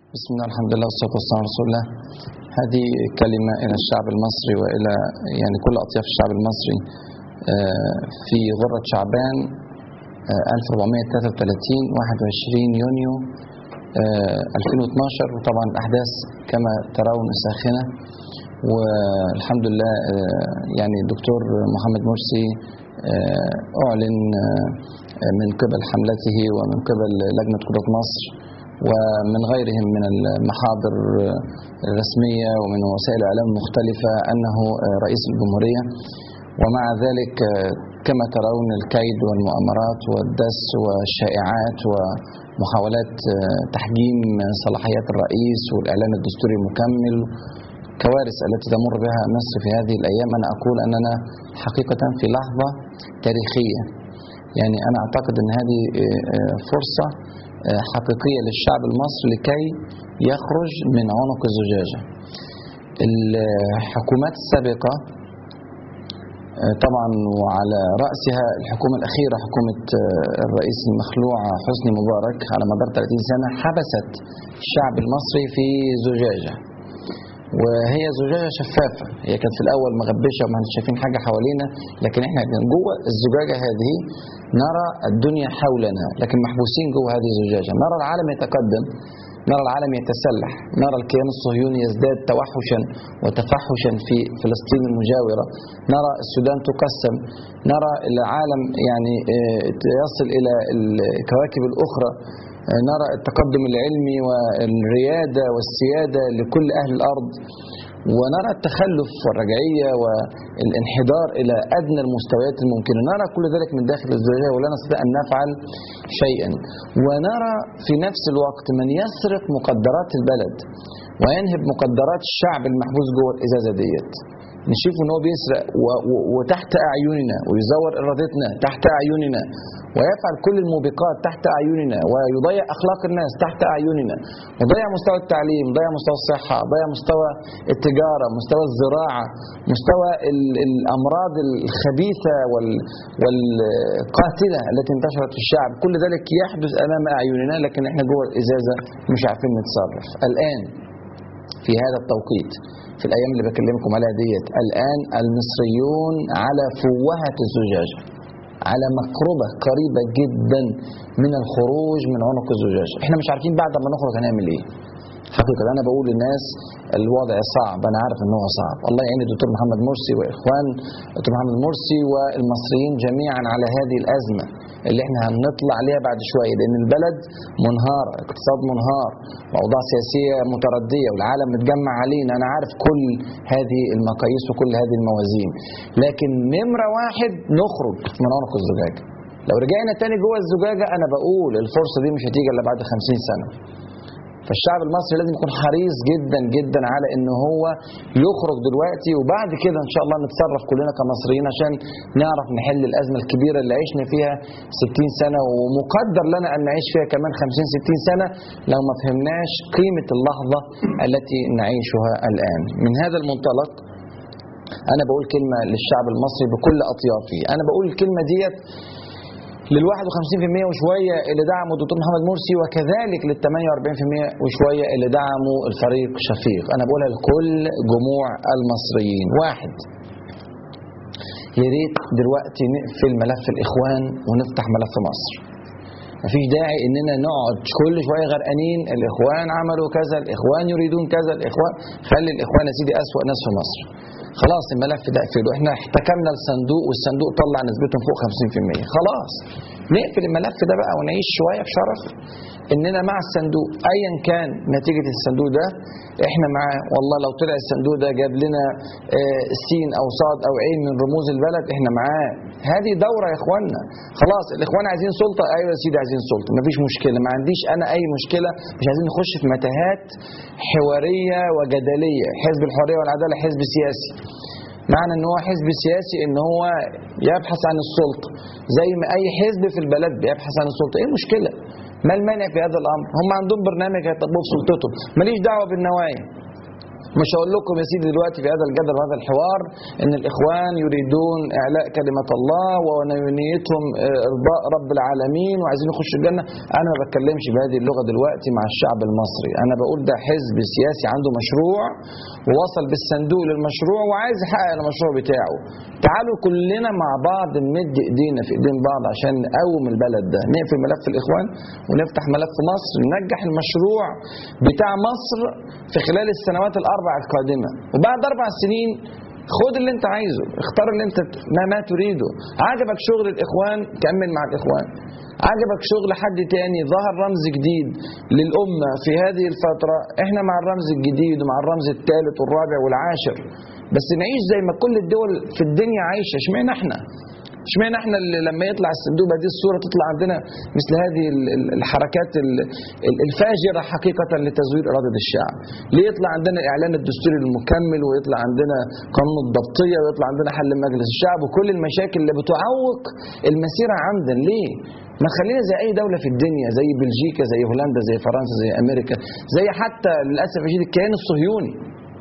بسم الله الحمد لله والصلاة والسلام على رسول الله هذه كلمة إلى الشعب المصري وإلى يعني كل أطياف الشعب المصري آه، في غرة شعبان آه، 1433 21 يونيو آه، 2012 وطبعا الأحداث كما ترون ساخنة والحمد لله آه، يعني الدكتور محمد مرسي آه، أعلن آه، من قبل حملته ومن قبل لجنة قضاة مصر ومن غيرهم من المحاضر الرسمية ومن وسائل الإعلام المختلفة أنه رئيس الجمهورية ومع ذلك كما ترون الكيد والمؤامرات والدس والشائعات ومحاولات تحجيم صلاحيات الرئيس والإعلان الدستوري المكمل كوارث التي تمر بها مصر في هذه الأيام أنا أقول أننا حقيقة في لحظة تاريخية يعني أنا أعتقد أن هذه فرصة حقيقية للشعب المصري لكي يخرج من عنق الزجاجة الحكومات السابقة طبعا وعلى رأسها الحكومة الأخيرة حكومة الرئيس المخلوع حسني مبارك على مدار 30 سنة حبست الشعب المصري في زجاجة وهي زجاجة شفافة هي كانت في الأول مغبشة وما شايفين حاجة حوالينا لكن احنا جوه الزجاجة هذه نرى الدنيا حولنا لكن محبوسين جوه هذه الزجاجة نرى العالم يتقدم نرى العالم يتسلح نرى الكيان الصهيوني يزداد توحشا وتفحشا في فلسطين المجاورة نرى السودان تقسم نرى العالم يعني يصل إلى الكواكب الأخرى نرى التقدم العلمي والريادة والسيادة لكل أهل الأرض ونرى التخلف والرجعية والانحدار إلى أدنى المستويات الممكنة نرى كل ذلك من داخل الزجاجة ولا نستطيع أن نفعل شيئا ونرى في نفس الوقت من يسرق مقدرات البلد وينهب مقدرات الشعب المحبوس جوه الإزازة ديت نشوف ان هو بيسرق وتحت اعيننا ويزور ارادتنا تحت اعيننا ويفعل كل الموبقات تحت اعيننا ويضيع اخلاق الناس تحت اعيننا ويضيع مستوى التعليم ضيع مستوى الصحه ضيع مستوى التجاره مستوى الزراعه مستوى الامراض الخبيثه والقاتله التي انتشرت في الشعب كل ذلك يحدث امام اعيننا لكن احنا جوه الازازه مش عارفين نتصرف الان في هذا التوقيت في الايام اللي بكلمكم عليها ديت الان المصريون على فوهه الزجاجه على مقربه قريبه جدا من الخروج من عنق الزجاجه احنا مش عارفين بعد ما نخرج هنعمل ايه حقيقة أنا بقول للناس الوضع صعب أنا عارف إن هو صعب الله يعين الدكتور محمد مرسي وإخوان الدكتور محمد مرسي والمصريين جميعا على هذه الأزمة اللي احنا هنطلع عليها بعد شوية لأن البلد منهارة اقتصاد منهار وأوضاع سياسية متردية والعالم متجمع علينا أنا عارف كل هذه المقاييس وكل هذه الموازين لكن نمرة واحد نخرج من عنق الزجاجة لو رجعنا تاني جوه الزجاجة أنا بقول الفرصة دي مش هتيجي إلا بعد 50 سنة فالشعب المصري لازم يكون حريص جدا جدا على ان هو يخرج دلوقتي وبعد كده ان شاء الله نتصرف كلنا كمصريين عشان نعرف نحل الازمه الكبيره اللي عشنا فيها 60 سنه ومقدر لنا ان نعيش فيها كمان 50 60 سنه لو ما فهمناش قيمه اللحظه التي نعيشها الان من هذا المنطلق انا بقول كلمه للشعب المصري بكل اطيافه انا بقول الكلمه ديت لل 51% وشويه اللي دعموا الدكتور محمد مرسي وكذلك لل 48% وشويه اللي دعموا الفريق شفيق انا بقولها لكل جموع المصريين واحد يا ريت دلوقتي نقفل ملف الاخوان ونفتح ملف مصر مفيش داعي اننا نقعد كل شويه غرقانين الاخوان عملوا كذا الاخوان يريدون كذا الاخوان خلي الاخوان يا سيدي اسوا ناس في مصر خلاص الملف ده اقفله احنا احتكمنا الصندوق والصندوق طلع نسبتهم فوق 50% خلاص نقفل الملف ده بقى ونعيش شويه بشرف اننا مع الصندوق ايا كان نتيجه الصندوق ده احنا معاه والله لو طلع الصندوق ده جاب لنا اه سين او صاد او عين من رموز البلد احنا معاه هذه دوره يا اخوانا خلاص الاخوان عايزين سلطه ايوه يا سيدي عايزين سلطه مفيش مشكله ما عنديش انا اي مشكله مش عايزين نخش في متاهات حواريه وجدليه حزب الحريه والعداله حزب سياسي معنى ان هو حزب سياسي ان هو يبحث عن السلطه زي ما اي حزب في البلد بيبحث عن السلطه ايه المشكله ما المانع في هذا الامر هم عندهم برنامج هيطبقوا في سلطتهم ماليش دعوه بالنوايا مش هقول لكم يا سيدي دلوقتي في هذا الجدل وهذا الحوار ان الاخوان يريدون اعلاء كلمه الله ونيتهم ارضاء رب العالمين وعايزين يخشوا الجنه انا ما بتكلمش بهذه اللغه دلوقتي مع الشعب المصري انا بقول ده حزب سياسي عنده مشروع ووصل بالصندوق للمشروع وعايز يحقق المشروع بتاعه تعالوا كلنا مع بعض نمد ايدينا في ايدين بعض عشان نقوم البلد ده نقفل ملف الاخوان ونفتح ملف مصر ننجح المشروع بتاع مصر في خلال السنوات الاربع القادمه وبعد اربع سنين خد اللي انت عايزه اختار اللي انت ما, ما تريده عجبك شغل الاخوان كمل مع الاخوان عجبك شغل حد تاني ظهر رمز جديد للأمة في هذه الفترة احنا مع الرمز الجديد ومع الرمز الثالث والرابع والعاشر بس نعيش زي ما كل الدول في الدنيا عايشة اشمعنى احنا اشمعنى احنا اللي لما يطلع الصندوق بهذه الصوره تطلع عندنا مثل هذه الحركات الفاجره حقيقه لتزوير اراده الشعب؟ ليه يطلع عندنا الاعلان الدستوري المكمل ويطلع عندنا قانون الضبطيه ويطلع عندنا حل مجلس الشعب وكل المشاكل اللي بتعوق المسيره عندنا ليه؟ ما خلينا زي اي دوله في الدنيا زي بلجيكا زي هولندا زي فرنسا زي امريكا زي حتى للاسف الشديد الكيان الصهيوني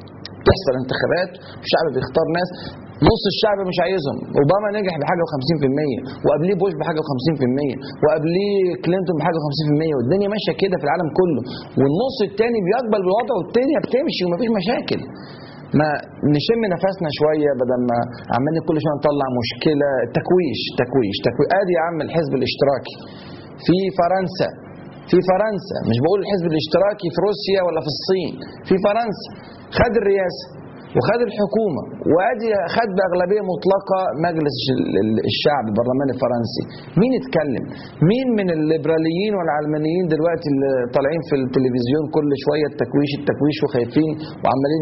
تحصل انتخابات الشعب بيختار ناس نص الشعب مش عايزهم اوباما نجح بحاجه و50% وقبليه بوش بحاجه و50% وقبليه كلينتون بحاجه و50% والدنيا ماشيه كده في العالم كله والنص الثاني بيقبل بالوضع والدنيا بتمشي ومفيش مشاكل ما نشم نفسنا شويه بدل ما عمالين كل شويه نطلع مشكله تكويش تكويش تكويش ادي يا عم الحزب الاشتراكي في فرنسا في فرنسا مش بقول الحزب الاشتراكي في روسيا ولا في الصين في فرنسا خد الرئاسه وخد الحكومة وادي خد بأغلبية مطلقة مجلس الشعب البرلمان الفرنسي مين يتكلم مين من الليبراليين والعلمانيين دلوقتي اللي طالعين في التلفزيون كل شوية التكويش التكويش وخايفين وعمالين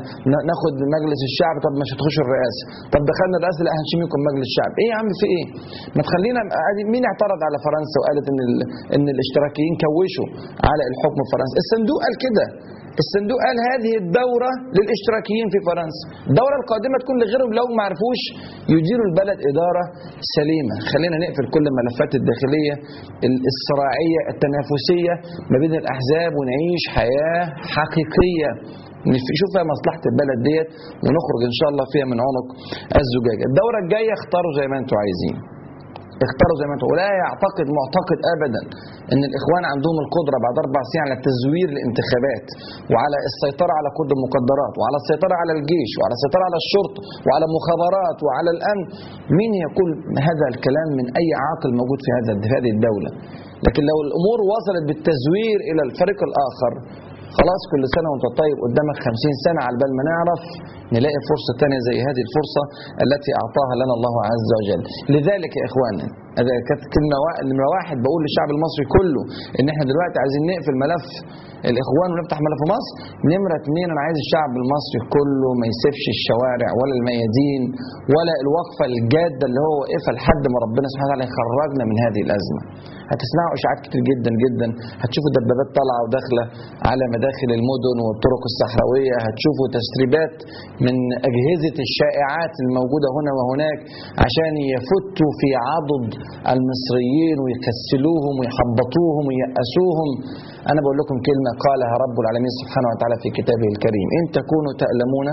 ناخد مجلس الشعب طب مش هتخشوا الرئاسة طب دخلنا الرئاسة لا هنشيل منكم مجلس الشعب ايه يا عم في ايه ما تخلينا مين اعترض على فرنسا وقالت ان ان الاشتراكيين كوشوا على الحكم الفرنسي الصندوق قال كده الصندوق قال هذه الدورة للاشتراكيين في فرنسا الدورة القادمة تكون لغيرهم لو ما عرفوش يديروا البلد إدارة سليمة خلينا نقفل كل الملفات الداخلية الصراعية التنافسية ما بين الأحزاب ونعيش حياة حقيقية نشوف فيها مصلحة البلد ديت ونخرج إن شاء الله فيها من عنق الزجاجة الدورة الجاية اختاروا زي ما انتم عايزين اختاروا زي ما انتم ولا يعتقد معتقد ابدا ان الاخوان عندهم القدره بعد اربع سنين على تزوير الانتخابات وعلى السيطره على كود المخدرات وعلى السيطره على الجيش وعلى السيطره على الشرطه وعلى المخابرات وعلى الامن مين يقول هذا الكلام من اي عاقل موجود في هذا في هذه الدوله لكن لو الامور وصلت بالتزوير الى الفريق الاخر خلاص كل سنه وانت طيب قدامك خمسين سنه على بال ما نعرف نلاقي فرصة تانية زي هذه الفرصة التي أعطاها لنا الله عز وجل لذلك يا إخوانا هذا كانت كلمة نمرة واحد بقول للشعب المصري كله إن إحنا دلوقتي عايزين نقفل ملف الإخوان ونفتح ملف مصر نمرة اثنين أنا عايز الشعب المصري كله ما يسيبش الشوارع ولا الميادين ولا الوقفة الجادة اللي هو وقفها لحد ما ربنا سبحانه وتعالى يخرجنا من هذه الأزمة هتسمعوا اشاعات كتير جدا جدا هتشوفوا دبابات طالعه وداخله على مداخل المدن والطرق الصحراويه هتشوفوا تسريبات من اجهزه الشائعات الموجوده هنا وهناك عشان يفتوا في عضد المصريين ويكسلوهم ويحبطوهم وييأسوهم انا بقول لكم كلمه قالها رب العالمين سبحانه وتعالى في كتابه الكريم ان تكونوا تألمون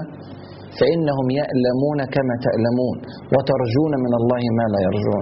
فإنهم يألمون كما تألمون وترجون من الله ما لا يرجون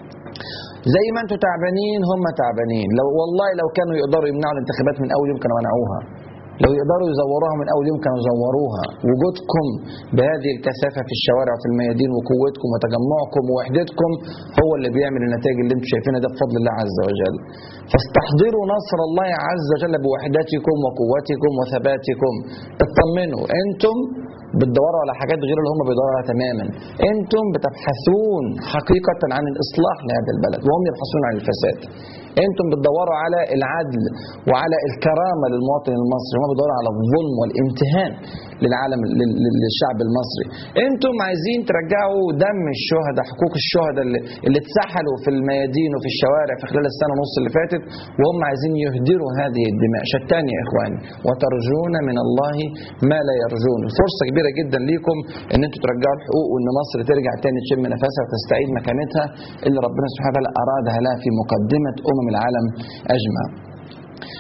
زي ما انتم تعبانين هم تعبانين لو والله لو كانوا يقدروا يمنعوا الانتخابات من اول يوم كانوا منعوها لو يقدروا يزوروها من اول يوم كانوا زوروها وجودكم بهذه الكثافه في الشوارع وفي الميادين وقوتكم وتجمعكم ووحدتكم هو اللي بيعمل النتائج اللي انتم شايفينها ده بفضل الله عز وجل فاستحضروا نصر الله عز وجل بوحدتكم وقوتكم وثباتكم اطمنوا انتم بتدوروا على حاجات غير اللي هم بيدوروا عليها تماما انتم بتبحثون حقيقة عن الإصلاح لهذا البلد وهم يبحثون عن الفساد انتم بتدوروا على العدل وعلى الكرامة للمواطن المصري هم بيدوروا على الظلم والامتهان للعالم للشعب المصري انتم عايزين ترجعوا دم الشهداء حقوق الشهداء اللي, اللي اتسحلوا في الميادين وفي الشوارع في خلال السنة ونص اللي فاتت وهم عايزين يهدروا هذه الدماء شتان يا اخواني وترجون من الله ما لا يرجون فرصة كبيرة جدا ليكم ان انتم ترجعوا الحقوق وان مصر ترجع تاني تشم نفسها وتستعيد مكانتها اللي ربنا سبحانه وتعالى ارادها لها في مقدمة امم العالم اجمع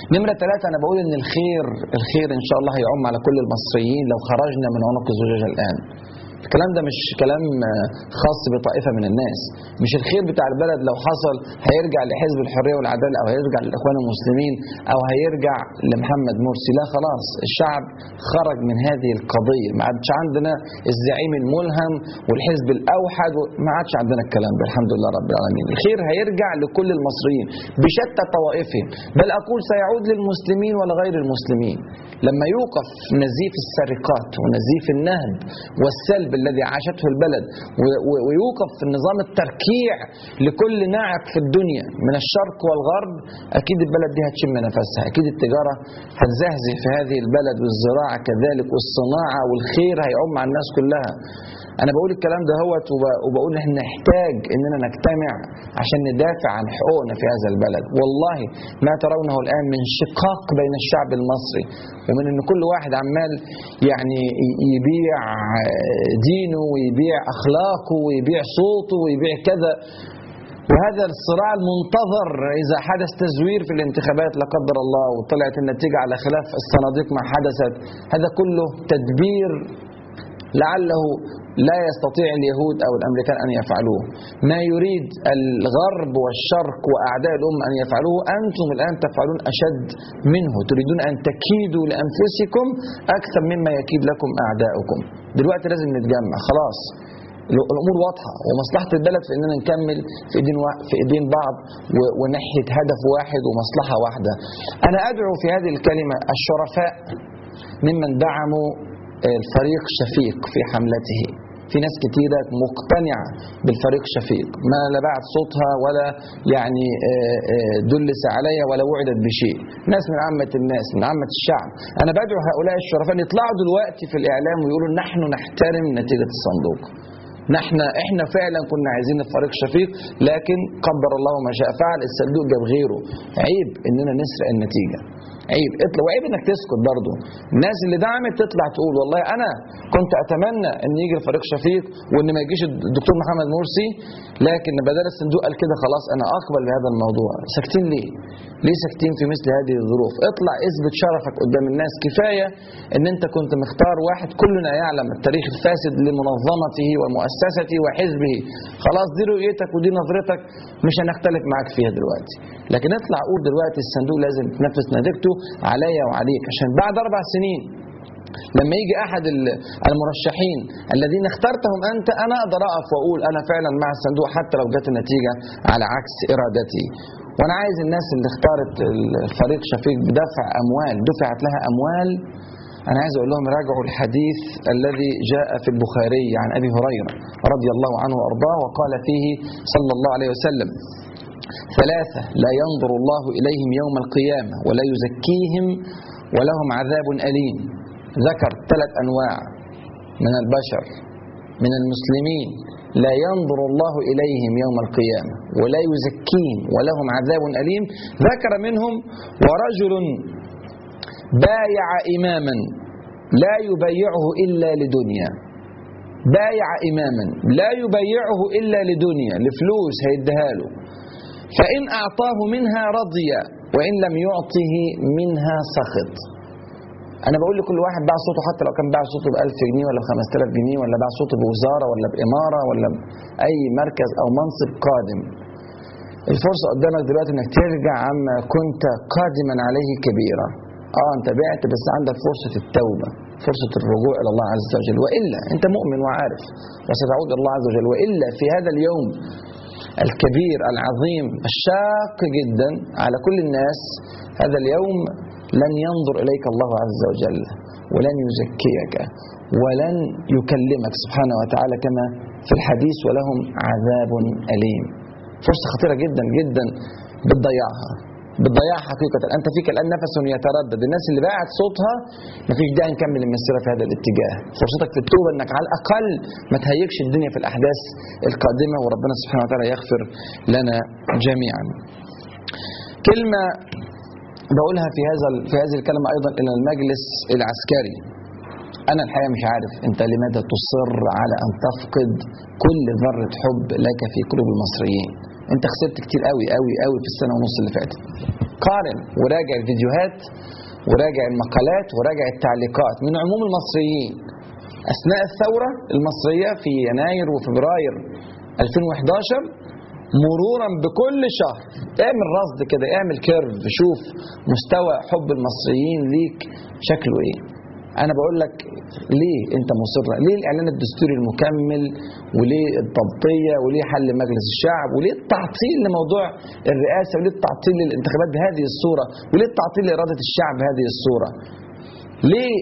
نمرة ثلاثة أنا بقول إن الخير الخير إن شاء الله هيعم على كل المصريين لو خرجنا من عنق الزجاجة الآن الكلام ده مش كلام آه، خاص بطائفة من الناس مش الخير بتاع البلد لو حصل هيرجع لحزب الحرية والعدالة أو هيرجع للإخوان المسلمين أو هيرجع لمحمد مرسي لا خلاص الشعب خرج من هذه القضية ما عادش عندنا الزعيم الملهم والحزب الأوحد و- ما عادش عندنا الكلام ده الحمد لله رب العالمين الخير هيرجع لكل المصريين بشتى طوائفهم بل أقول سيعود للمسلمين ولغير المسلمين لما يوقف نزيف السرقات ونزيف النهب والسلب الذي عاشته البلد و- و- ويوقف نظام التركيع لكل ناعق في الدنيا من الشرق والغرب أكيد البلد دي هتشم نفسها أكيد التجارة هتزهزه في هذه البلد والزراعة كذلك والصناعة والخير هيعم على الناس كلها أنا بقول الكلام ده هو وبقول إحنا نحتاج إننا نجتمع عشان ندافع عن حقوقنا في هذا البلد والله ما ترونه الآن من شقاق بين الشعب المصري ومن إن كل واحد عمال يعني ي- يبيع دينه ويبيع أخلاقه ويبيع صوته ويبيع كذا وهذا الصراع المنتظر إذا حدث تزوير في الانتخابات لا قدر الله وطلعت النتيجة على خلاف الصناديق ما حدثت هذا كله تدبير لعله لا يستطيع اليهود أو الأمريكان أن يفعلوه ما يريد الغرب والشرق وأعداء الأمة أن يفعلوه أنتم الآن تفعلون أشد منه تريدون أن تكيدوا لأنفسكم أكثر مما يكيد لكم أعداؤكم دلوقتي لازم نتجمع خلاص الامور واضحه ومصلحه البلد في اننا نكمل في ايدين وا- في ايدين بعض و- وناحيه هدف واحد ومصلحه واحده. انا ادعو في هذه الكلمه الشرفاء ممن دعموا الفريق شفيق في حملته. في ناس كتيرة مقتنعة بالفريق شفيق ما لا بعت صوتها ولا يعني آه، آه، دلس عليها ولا وعدت بشيء ناس من عامة الناس من عامة الشعب أنا بدعو هؤلاء الشرفاء أن يطلعوا دلوقتي في الإعلام ويقولوا نحن نحترم نتيجة الصندوق نحن احنا فعلا كنا عايزين الفريق شفيق لكن قدر الله ما شاء فعل الصندوق جاب غيره عيب اننا نسرق النتيجه عيب اطلع وعيب انك تسكت برضه الناس اللي دعمت تطلع تقول والله انا كنت اتمنى ان يجي الفريق شفيق وان ما يجيش الدكتور محمد مرسي لكن بدل الصندوق قال كده خلاص انا اقبل بهذا الموضوع ساكتين ليه ليه ساكتين في مثل هذه الظروف اطلع اثبت شرفك قدام الناس كفايه ان انت كنت مختار واحد كلنا يعلم التاريخ الفاسد لمنظمته ومؤسسته وحزبه خلاص دي رؤيتك ودي نظرتك مش هنختلف معاك فيها دلوقتي لكن اطلع قول دلوقتي الصندوق لازم تنفذ نتيجته عليا وعليك عشان بعد اربع سنين لما يجي احد ال- المرشحين الذين اخترتهم انت انا اقدر اقف واقول انا فعلا مع الصندوق حتى لو جت النتيجه على عكس ارادتي وانا عايز الناس اللي اختارت الفريق شفيق بدفع اموال دفعت لها اموال انا عايز اقول لهم راجعوا الحديث الذي جاء في البخاري عن ابي هريره رضي الله عنه وارضاه وقال فيه صلى الله عليه وسلم ثلاثة لا ينظر الله إليهم يوم القيامة ولا يزكيهم ولهم عذاب أليم ذكر ثلاث أنواع من البشر من المسلمين لا ينظر الله إليهم يوم القيامة ولا يزكيهم ولهم عذاب أليم ذكر منهم ورجل بايع إماما لا يبيعه إلا لدنيا بايع إماما لا يبيعه إلا لدنيا لفلوس هيديها له فإن أعطاه منها رضي وإن لم يعطه منها سخط أنا بقول لكل واحد باع صوته حتى لو كان باع صوته ب 1000 جنيه ولا ب 5000 جنيه ولا باع صوته بوزارة ولا بإمارة ولا بأي مركز أو منصب قادم الفرصة قدامك دلوقتي انك ترجع عما كنت قادما عليه كبيرا اه انت بعت بس عندك فرصة التوبة فرصة الرجوع إلى الله عز وجل وإلا أنت مؤمن وعارف وستعود إلى الله عز وجل وإلا في هذا اليوم الكبير العظيم الشاق جدا على كل الناس هذا اليوم لن ينظر إليك الله عز وجل ولن يزكيك ولن يكلمك سبحانه وتعالى كما في الحديث ولهم عذاب أليم فرصة خطيرة جدا جدا بتضيعها بتضيعها حقيقة أنت فيك الآن نفس يتردد الناس اللي باعت صوتها مفيش داعي نكمل المسيرة في هذا الاتجاه فرصتك في التوبة أنك على الأقل ما تهيكش الدنيا في الأحداث القادمة وربنا سبحانه وتعالى يغفر لنا جميعا كلمة بقولها في هذا في هذه الكلمة أيضا إلى المجلس العسكري أنا الحقيقة مش عارف أنت لماذا تصر على أن تفقد كل ذرة حب لك في قلوب المصريين أنت خسرت كتير قوي قوي قوي في السنة ونص اللي فاتت قارن وراجع الفيديوهات وراجع المقالات وراجع التعليقات من عموم المصريين أثناء الثورة المصرية في يناير وفبراير 2011 مرورا بكل شهر اعمل رصد كده اعمل كيرف شوف مستوى حب المصريين ليك شكله ايه انا بقول لك ليه انت مصر ليه الاعلان الدستوري المكمل وليه التبطيه وليه حل مجلس الشعب وليه التعطيل لموضوع الرئاسه وليه التعطيل للانتخابات بهذه الصوره وليه التعطيل لاراده الشعب بهذه الصوره ليه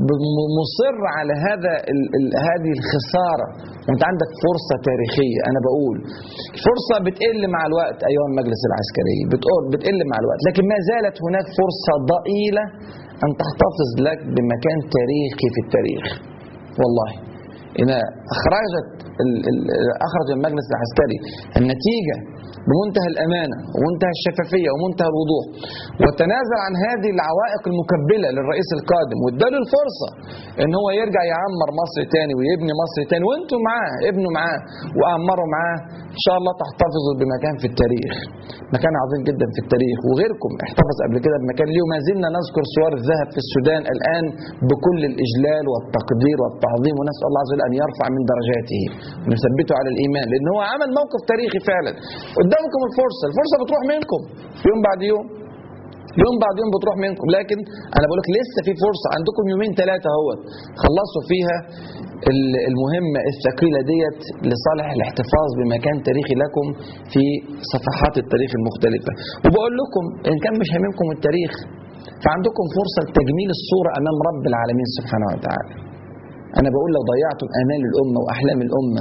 مصر على هذا ال ال هذه الخساره وانت عندك فرصه تاريخيه انا بقول فرصه بتقل مع الوقت ايها المجلس العسكري بتقول بتقل مع الوقت لكن ما زالت هناك فرصه ضئيله ان تحتفظ لك بمكان تاريخي في التاريخ والله إن أخرجت أخرج المجلس العسكري النتيجة بمنتهى الأمانة ومنتهى الشفافية ومنتهى الوضوح وتنازل عن هذه العوائق المكبلة للرئيس القادم واداله الفرصة ان هو يرجع يعمر مصر تاني ويبني مصر تاني وانتم معاه ابنوا معاه وأعمروا معاه ان شاء الله تحتفظوا بمكان في التاريخ مكان عظيم جدا في التاريخ وغيركم احتفظ قبل كده بمكان ليه وما زلنا نذكر صور الذهب في السودان الآن بكل الإجلال والتقدير والتعظيم ونسأل الله عز وجل أن يرفع من درجاته ونثبته على الإيمان لأن هو عمل موقف تاريخي فعلا قدامكم الفرصة الفرصة بتروح منكم يوم بعد يوم يوم بعد يوم بتروح منكم لكن انا بقول لك لسه في فرصه عندكم يومين ثلاثه اهوت خلصوا فيها المهمه الثقيله ديت لصالح الاحتفاظ بمكان تاريخي لكم في صفحات التاريخ المختلفه وبقول لكم ان كان مش هاممكم التاريخ فعندكم فرصه لتجميل الصوره امام رب العالمين سبحانه وتعالى انا بقول لو ضيعتم امال الامه واحلام الامه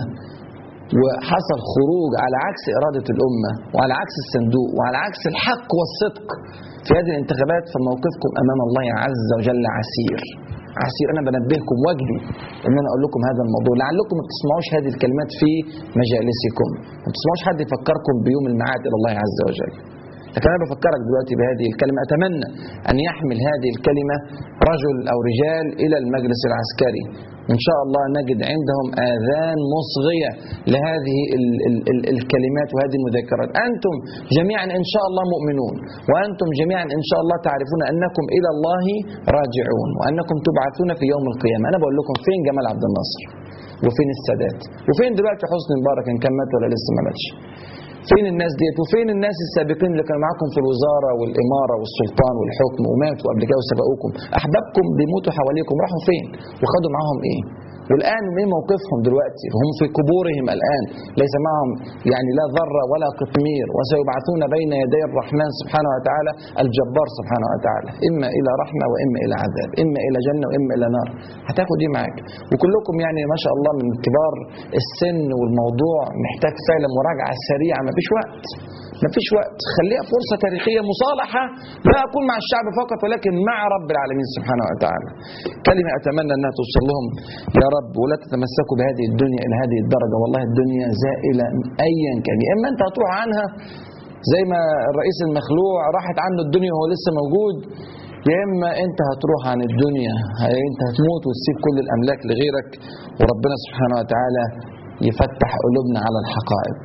وحصل خروج على عكس إرادة الأمة وعلى عكس الصندوق وعلى عكس الحق والصدق في هذه الانتخابات فموقفكم أمام الله عز وجل عسير عسير أنا بنبهكم واجبي إن أنا أقول لكم هذا الموضوع لعلكم ما تسمعوش هذه الكلمات في مجالسكم ما تسمعوش حد يفكركم بيوم الميعاد إلى الله عز وجل لكن أنا بفكرك دلوقتي بهذه الكلمة أتمنى أن يحمل هذه الكلمة رجل أو رجال إلى المجلس العسكري إن شاء الله نجد عندهم آذان مصغية لهذه ال ال ال الكلمات وهذه المذكرات أنتم جميعا إن شاء الله مؤمنون وأنتم جميعا إن شاء الله تعرفون أنكم إلى الله راجعون وأنكم تبعثون في يوم القيامة أنا بقول لكم فين جمال عبد الناصر وفين السادات وفين دلوقتي حسني مبارك إن كان مات ولا لسه ما ماتش فين الناس ديت وفين الناس السابقين اللي كانوا معاكم في الوزارة والإمارة والسلطان والحكم وماتوا قبل كده وسبقوكم أحبابكم بيموتوا حواليكم راحوا فين وخدوا معاهم إيه والآن ما موقفهم دلوقتي هم في قبورهم الآن ليس معهم يعني لا ذرة ولا قطمير وسيبعثون بين يدي الرحمن سبحانه وتعالى الجبار سبحانه وتعالى إما إلى رحمة وإما إلى عذاب إما إلى جنة وإما إلى نار هتاخد دي معاك وكلكم يعني ما شاء الله من كبار السن والموضوع محتاج فعلا مراجعة سريعة ما فيش وقت ما فيش وقت خليها فرصة تاريخية مصالحة لا أقول مع الشعب فقط ولكن مع رب العالمين سبحانه وتعالى كلمة أتمنى أنها توصل لهم يا رب ولا تتمسكوا بهذه الدنيا إلى هذه الدرجة والله الدنيا زائلة أيا كان يا إما أنت هتروح عنها زي ما الرئيس المخلوع راحت عنه الدنيا وهو لسه موجود يا اما انت هتروح عن الدنيا انت هتموت وتسيب كل الاملاك لغيرك وربنا سبحانه وتعالى يفتح قلوبنا على الحقائق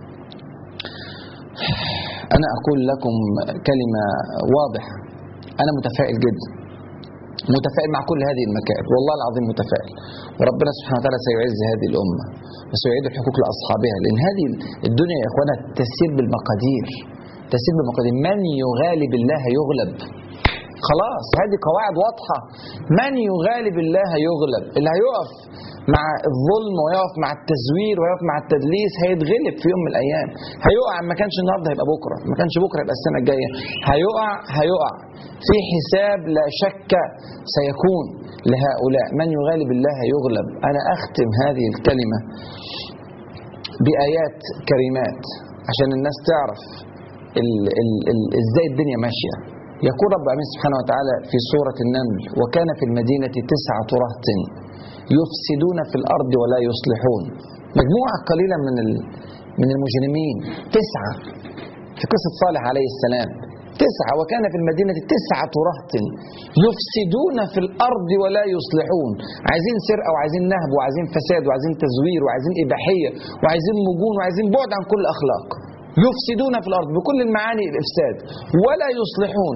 أنا أقول لكم كلمة واضحة أنا متفائل جدا متفائل مع كل هذه المكائد والله العظيم متفائل وربنا سبحانه وتعالى سيعز هذه الأمة وسيعيد الحقوق لأصحابها لأن هذه الدنيا يا إخوانا تسير بالمقادير تسير بالمقادير من يغالب الله يغلب خلاص هذه قواعد واضحة من يغالب الله يغلب اللي هيقف مع الظلم ويقف مع التزوير ويقف مع التدليس هيتغلب في يوم من الايام هيقع ما كانش النهارده هيبقى بكره ما كانش بكره يبقى السنه الجايه هيقع هيقع في حساب لا شك سيكون لهؤلاء من يغالب الله يغلب انا اختم هذه الكلمه بايات كريمات عشان الناس تعرف ال ال ال ازاي الدنيا ماشيه يقول رب العالمين سبحانه وتعالى في سورة النمل وكان في المدينة تسعة رهط يفسدون في الأرض ولا يصلحون مجموعة قليلة من من المجرمين تسعة في قصة صالح عليه السلام تسعة وكان في المدينة تسعة رهط يفسدون في الأرض ولا يصلحون عايزين سرقة وعايزين نهب وعايزين فساد وعايزين تزوير وعايزين إباحية وعايزين مجون وعايزين بعد عن كل أخلاق يفسدون في الأرض بكل المعاني الإفساد ولا يصلحون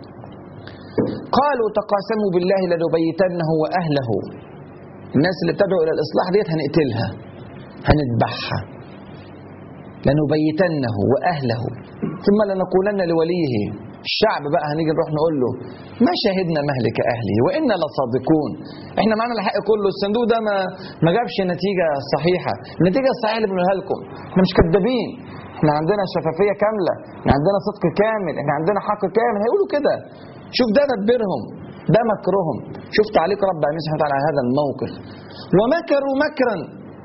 قالوا تقاسموا بالله لنبيتنه وأهله الناس اللي بتدعو إلى الإصلاح ديت هنقتلها هنذبحها لنبيتنه وأهله ثم لنقولن لوليه الشعب بقى هنيجي نروح نقول له ما شهدنا مهلك أهله وإنا لصادقون احنا معنا الحق كله الصندوق ده ما ما جابش نتيجة صحيحة النتيجة الصحيحة اللي بنقولها لكم احنا مش كذابين احنا عندنا شفافية كاملة احنا عندنا صدق كامل احنا عندنا حق كامل هيقولوا كده شوف ده تدبيرهم ده مكرهم شوف تعليق رب العالمين سبحانه وتعالى على هذا الموقف ومكروا مكرا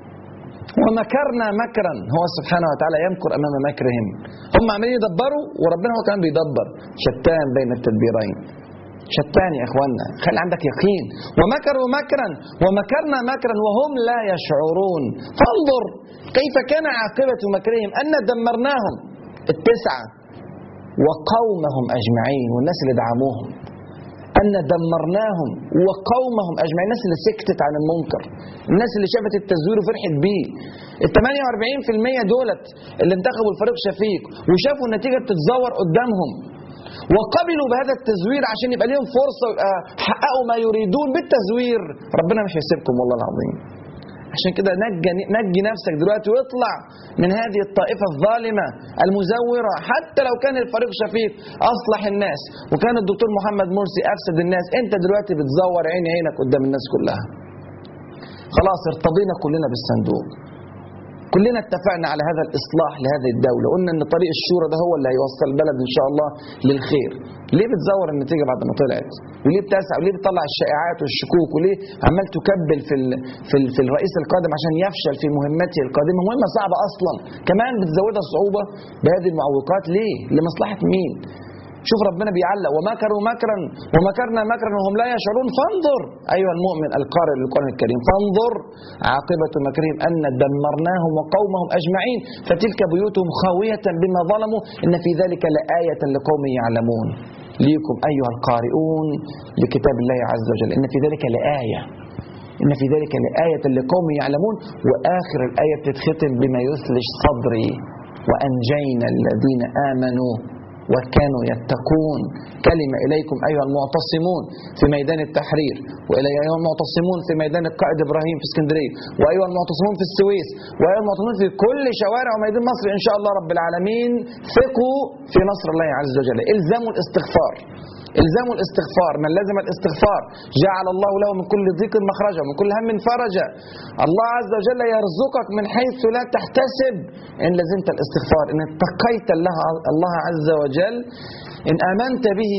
ومكرنا مكرا هو سبحانه وتعالى يمكر امام مكرهم هم عمالين يدبروا وربنا هو كمان بيدبر شتان بين التدبيرين شتان يا اخوانا خلي عندك يقين ومكروا مكرا ومكرنا مكرا وهم لا يشعرون فانظر كيف كان عاقبة مكرهم أن دمرناهم التسعة وقومهم أجمعين والناس اللي دعموهم أن دمرناهم وقومهم أجمعين الناس اللي سكتت عن المنكر الناس اللي شافت التزوير وفرحت بيه ال 48% دولت اللي انتخبوا الفريق شفيق وشافوا النتيجة بتتزور قدامهم وقبلوا بهذا التزوير عشان يبقى لهم فرصة ويبقى حققوا ما يريدون بالتزوير ربنا مش هيسيبكم والله العظيم عشان كده نجي, نجي نفسك دلوقتي واطلع من هذه الطائفة الظالمة المزورة حتى لو كان الفريق شفيق أصلح الناس وكان الدكتور محمد مرسي أفسد الناس أنت دلوقتي بتزور عين عينك قدام الناس كلها خلاص ارتضينا كلنا بالصندوق كلنا اتفقنا على هذا الإصلاح لهذه الدولة قلنا أن طريق الشورى ده هو اللي هيوصل البلد إن شاء الله للخير ليه بتزور النتيجة بعد ما طلعت وليه بتسعى وليه بتطلع الشائعات والشكوك وليه عمال تكبل في ال في, ال في الرئيس القادم عشان يفشل في مهمته القادمة مهمة صعبة أصلا كمان بتزودها الصعوبة بهذه المعوقات ليه لمصلحة مين شوف ربنا بيعلق ومكروا مكرا ومكرنا مكرا وهم لا يشعرون فانظر أيها المؤمن القارئ للقرآن الكريم فانظر عاقبة مكرهم أن دمرناهم وقومهم أجمعين فتلك بيوتهم خاوية بما ظلموا إن في ذلك لآية لقوم يعلمون ليكم أيها القارئون لكتاب الله عز وجل إن في ذلك لآية إن في ذلك لآية لقوم يعلمون وآخر الآية بتتختم بما يثلج صدري وأنجينا الذين آمنوا وكانوا يتقون كلمة إليكم أيها المعتصمون في ميدان التحرير وإلى أيها المعتصمون في ميدان القائد إبراهيم في اسكندرية وأيها المعتصمون في السويس وأيها المعتصمون في كل شوارع وميدان مصر إن شاء الله رب العالمين ثقوا في نصر الله عز وجل إلزموا الاستغفار الزام الاستغفار من لزم الاستغفار جعل الله له من كل ضيق مخرجا من كل هم فرجا الله عز وجل يرزقك من حيث لا تحتسب ان لزمت الاستغفار ان اتقيت الله الله عز وجل ان امنت به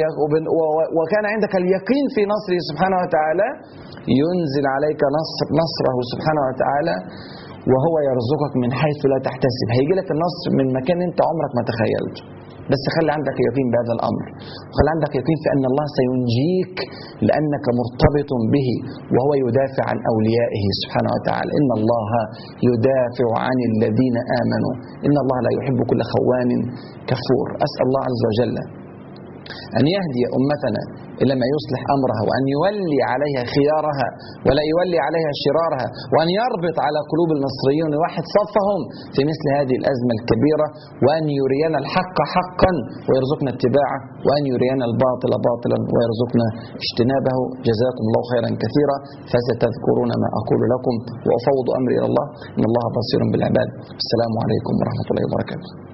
وكان عندك اليقين في نصره سبحانه وتعالى ينزل عليك نصر نصره سبحانه وتعالى وهو يرزقك من حيث لا تحتسب هيجي لك النصر من مكان انت عمرك ما تخيلته بس خلي عندك يقين بهذا الامر وخلي عندك يقين في ان الله سينجيك لانك مرتبط به وهو يدافع عن اوليائه سبحانه وتعالى ان الله يدافع عن الذين امنوا ان الله لا يحب كل خوان كفور اسال الله عز وجل ان يهدي امتنا إلى ما يصلح أمرها وأن يولي عليها خيارها ولا يولي عليها شرارها وأن يربط على قلوب المصريين ويوحد صفهم في مثل هذه الأزمة الكبيرة وأن يرينا الحق حقا ويرزقنا اتباعه وأن يرينا الباطل باطلا ويرزقنا اجتنابه جزاكم الله خيرا كثيرا فستذكرون ما أقول لكم وأفوض أمري إلى الله إن الله بصير بالعباد السلام عليكم ورحمة الله وبركاته